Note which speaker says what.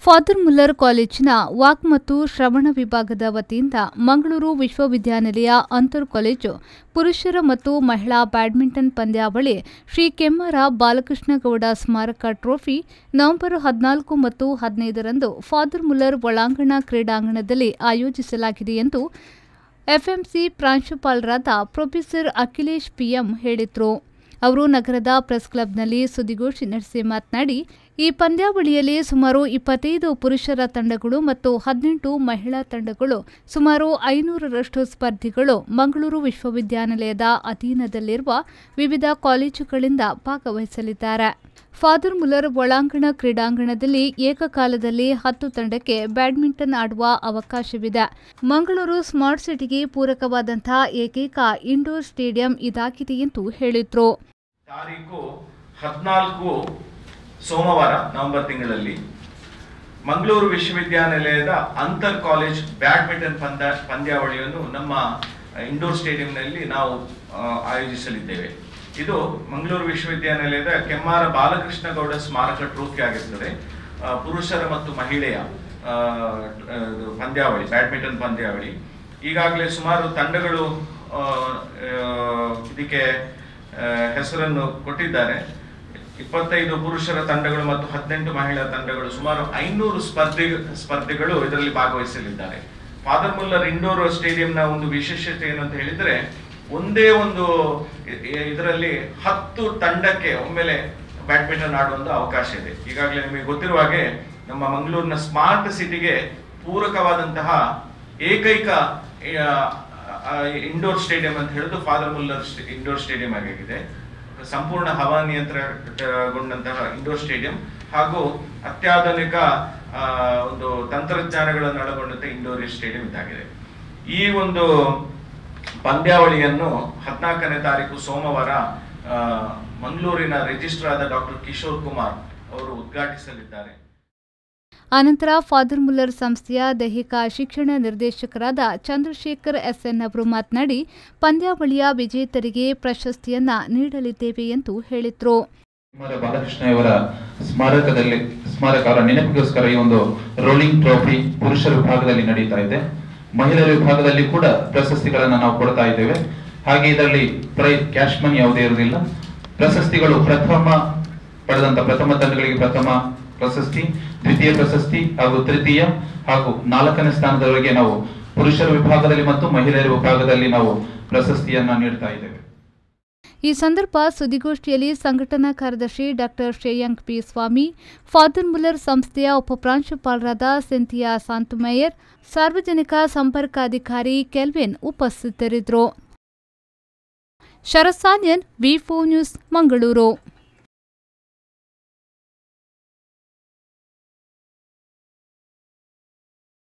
Speaker 1: father Muller ಕಾಲೇಜಿನ walk ಮತ್ತು ಶ್ರವಣ ವಿಭಾಗದ ವತಿಯಿಂದ ಮಂಗಳೂರು ವಿಶ್ವವಿದ್ಯಾನಿಲಯ ಅಂತರ್ ಕಾಲೇಜು ಪುರುಷರ ಮತ್ತು ಮಹಿಳಾ ಬ್ಯಾಡ್ಮಿಂಟನ್ ಪಂದ್ಯಾವಳಿ ಶ್ರೀ ಕೆಮ್ಮರ ಬಾಲಕೃಷ್ಣಗೌಡ ಸ್ಮಾರಕ ಟ್ರೋಫಿ ನವೆಂಬರ್ ಹದಿನಾಲ್ಕು ಮತ್ತು ಹದಿನೈದರಂದು ಫಾದರ್ ಮುಲ್ಲರ್ ಒಳಾಂಗಣ ಕ್ರೀಡಾಂಗಣದಲ್ಲಿ ಆಯೋಜಿಸಲಾಗಿದೆ ಎಂದು ಎಫ್ಎಂಸಿ ಪ್ರಾಂಶುಪಾಲರಾದ ಪ್ರೊಫೆಸರ್ ಅಖಿಲೇಶ್ ಪಿಎಂ ಹೇಳಿದರು ಅವರು ನಗರದ ಪ್ರೆಸ್ ಕ್ಲಬ್ನಲ್ಲಿ ಸುದ್ದಿಗೋಷ್ಠಿ ನಡೆಸಿ ಮಾತನಾಡಿ ಈ ಪಂದ್ಯಾವಳಿಯಲ್ಲಿ ಸುಮಾರು ಇಪ್ಪತ್ತೈದು ಪುರುಷರ ತಂಡಗಳು ಮತ್ತು ಹದಿನೆಂಟು ಮಹಿಳಾ ತಂಡಗಳು ಸುಮಾರು ಐನೂರರಷ್ಟು ಸ್ಪರ್ಧಿಗಳು ಮಂಗಳೂರು ವಿಶ್ವವಿದ್ಯಾನಿಲಯದ ಅಧೀನದಲ್ಲಿರುವ ವಿವಿಧ ಕಾಲೇಜುಗಳಿಂದ ಭಾಗವಹಿಸಲಿದ್ದಾರೆ ಫಾದರ್ ಮುಲ್ಲರ್ ಒಳಾಂಗಣ ಕ್ರೀಡಾಂಗಣದಲ್ಲಿ ಏಕಕಾಲದಲ್ಲಿ ಹತ್ತು ತಂಡಕ್ಕೆ ಬ್ಯಾಡ್ಮಿಂಟನ್ ಆಡುವ ಅವಕಾಶವಿದೆ ಮಂಗಳೂರು ಸ್ಮಾರ್ಟ್ ಸಿಟಿಗೆ ಪೂರಕವಾದಂತಹ ಏಕೈಕ ಇಂಡೋರ್ ಸ್ಟೇಡಿಯಂ ಇದಾಗಿದೆ ಎಂದು ಹೇಳಿದರು
Speaker 2: ತಾರೀಕು ಹದಿನಾಲ್ಕು ಸೋಮವಾರ ನವೆಂಬರ್ ತಿಂಗಳಲ್ಲಿ ಮಂಗಳೂರು ವಿಶ್ವವಿದ್ಯಾನಿಲಯದ ಅಂತರ್ ಕಾಲೇಜ್ ಬ್ಯಾಡ್ಮಿಂಟನ್ ಪಂದ್ಯ ಪಂದ್ಯಾವಳಿಯನ್ನು ನಮ್ಮ ಇಂಡೋರ್ ಸ್ಟೇಡಿಯಂನಲ್ಲಿ ನಾವು ಆ, ಆಯೋಜಿಸಲಿದ್ದೇವೆ ಇದು ಮಂಗಳೂರು ವಿಶ್ವವಿದ್ಯಾನಿಲಯದ ಕೆಮ್ಮಾರ ಬಾಲಕೃಷ್ಣ ಗೌಡ ಸ್ಮಾರಕ ಟ್ರೋಫಿ ಆಗಿರ್ತದೆ ಆ, ಪುರುಷರ ಮತ್ತು ಮಹಿಳೆಯ ಆ, ಇದು ಪಂದ್ಯಾವಳಿ ಬ್ಯಾಡ್ಮಿಂಟನ್ ಪಂದ್ಯಾವಳಿ ಈಗಾಗಲೇ ಸುಮಾರು ತಂಡಗಳು ಆ, ಆ, ಇದಕ್ಕೆ ಆ, ಹೆಸರನ್ನು ಕೊಟ್ಟಿದ್ದಾರೆ ಇಪ್ಪತ್ತೈದು ಪುರುಷರ ತಂಡಗಳು ಮತ್ತು ಹದಿನೆಂಟು ಮಹಿಳಾ ತಂಡಗಳು ಸುಮಾರು ಐನೂರು ಸ್ಪರ್ಧೆ ಸ್ಪರ್ಧೆಗಳು ಇದರಲ್ಲಿ ಭಾಗವಹಿಸಲಿದ್ದಾರೆ ಫಾದರ್ ಮುಲ್ಲರ್ ಇಂಡೋರ್ ಸ್ಟೇಡಿಯಂನ ಒಂದು ವಿಶೇಷತೆ ಏನು ಅಂತ ಹೇಳಿದ್ರೆ ಒಂದೇ ಒಂದು ಇದರಲ್ಲಿ ಹತ್ತು ತಂಡಕ್ಕೆ ಒಮ್ಮೆಲೆ ಬ್ಯಾಡ್ಮಿಂಟನ್ ಆಡುವ ಒಂದು ಅವಕಾಶ ಇದೆ ಈಗಾಗಲೇ ನಿಮಗೆ ಗೊತ್ತಿರುವ ಹಾಗೆ ನಮ್ಮ ಮಂಗಳೂರಿನ ಸ್ಮಾರ್ಟ್ ಸಿಟಿಗೆ ಪೂರಕವಾದಂತಹ ಏಕೈಕ ಇಂಡೋರ್ ಸ್ಟೇಡಿಯಂ ಅಂತ ಹೇಳುದು ಫಾದರ್ ಮುಲ್ಲರ್ ಇಂಡೋರ್ ಸ್ಟೇಡಿಯಂ ಆಗಿದೆ ಸಂಪೂರ್ಣ ಹವಾ ನಿಯಂತ್ರಣಗೊಂಡಂತಹ ಇಂಡೋರ್ ಸ್ಟೇಡಿಯಂ ಹಾಗೂ ಅತ್ಯಾಧುನಿಕ ಆ, ಒಂದು ತಂತ್ರಜ್ಞಾನಗಳನ್ನು ಒಳಗೊಂಡಂತ ಇಂಡೋರ್ ಸ್ಟೇಡಿಯಂ ಇದಾಗಿದೆ ಈ ಒಂದು ಪಂದ್ಯಾವಳಿಯನ್ನು ಹದಿನಾಲ್ಕನೇ ತಾರೀಕು ಸೋಮವಾರ ಆ, ಮಂಗಳೂರಿನ ರಿಜಿಸ್ಟರ್ ಆದ ಡಾಕ್ಟರ್ ಕಿಶೋರ್ ಕುಮಾರ್ ಅವರು ಉದ್ಘಾಟಿಸಲಿದ್ದಾರೆ
Speaker 1: ಅನಂತರ ಫಾದರ್ ಮುಲ್ಲರ್ ಸಂಸ್ಥೆಯ ದೈಹಿಕ ಶಿಕ್ಷಣ ನಿರ್ದೇಶಕರಾದ ಚಂದ್ರಶೇಖರ್ ಎಸ್ಎನ್ ಅವರು ಮಾತನಾಡಿ ಪಂದ್ಯಾವಳಿಯ ವಿಜೇತರಿಗೆ ಪ್ರಶಸ್ತಿಯನ್ನ ನೀಡಲಿದ್ದೇವೆ ಎಂದು ಹೇಳಿದರು
Speaker 3: ಕುಮಾರ ಬಾಲಕೃಷ್ಣ ಅವರ ಸ್ಮಾರಕದಲ್ಲಿ ಸ್ಮಾರಕ ಅವರ ನೆನಪಿಗೋಸ್ಕರ ಈ ಒಂದು ರೋಲಿಂಗ್ ಟ್ರೋಫಿ ಪುರುಷರ ವಿಭಾಗದಲ್ಲಿ ನಡೀತಾ ಇದೆ ಮಹಿಳೆಯರ ವಿಭಾಗದಲ್ಲಿ ಕೂಡ ಪ್ರಶಸ್ತಿಗಳನ್ನ ನಾವು ಕೊಡ್ತಾ ಇದ್ದೇವೆ ಹಾಗೆ ಇದರಲ್ಲಿ ಪ್ರೈ ಕ್ಯಾಶ್ ಮನಿ ಯಾವುದೇ ಇರುವುದಿಲ್ಲ ಪ್ರಶಸ್ತಿಗಳು ಪ್ರಥಮ ಪಡೆದಂತ ಪ್ರಥಮ ತಂಡಗಳಿಗೆ ಪ್ರಥಮ ಪ್ರಶಸ್ತಿ ದ್ವಿತೀಯ ಪ್ರಶಸ್ತಿ ಹಾಗೂ ತೃತೀಯ ಹಾಗೂ ನಾಲ್ಕನೇ ಸ್ಥಾನದವರೆಗೆ ನಾವು ಪುರುಷರ ವಿಭಾಗದಲ್ಲಿ ಮತ್ತು ಮಹಿಳೆಯರ ವಿಭಾಗದಲ್ಲಿ ನಾವು ಪ್ರಶಸ್ತಿಯನ್ನ ನೀಡ್ತಾ ಇದ್ದೇವೆ
Speaker 1: ಈ ಸಂದರ್ಭ ಸುದ್ದಿಗೋಷ್ಠಿಯಲ್ಲಿ ಸಂಘಟನಾ ಕಾರ್ಯದರ್ಶಿ doctor Shreyank P Swamy Father Muller ಸಂಸ್ಥೆಯ ಉಪಪ್ರಾಂಶುಪಾಲರಾದ ಸಿಂಥಿಯಾ ಸಾಂತುಮೇಯರ್ ಸಾರ್ವಜನಿಕ ಸಂಪರ್ಕಾಧಿಕಾರಿ ಕೆಲ್ವಿನ್ ಉಪಸ್ಥಿತರಿದ್ದರು ಶರತ್ ಸಾನ್ಯನ್ ವಿ ನ್ಯೂಸ್ ಮಂಗಳೂರು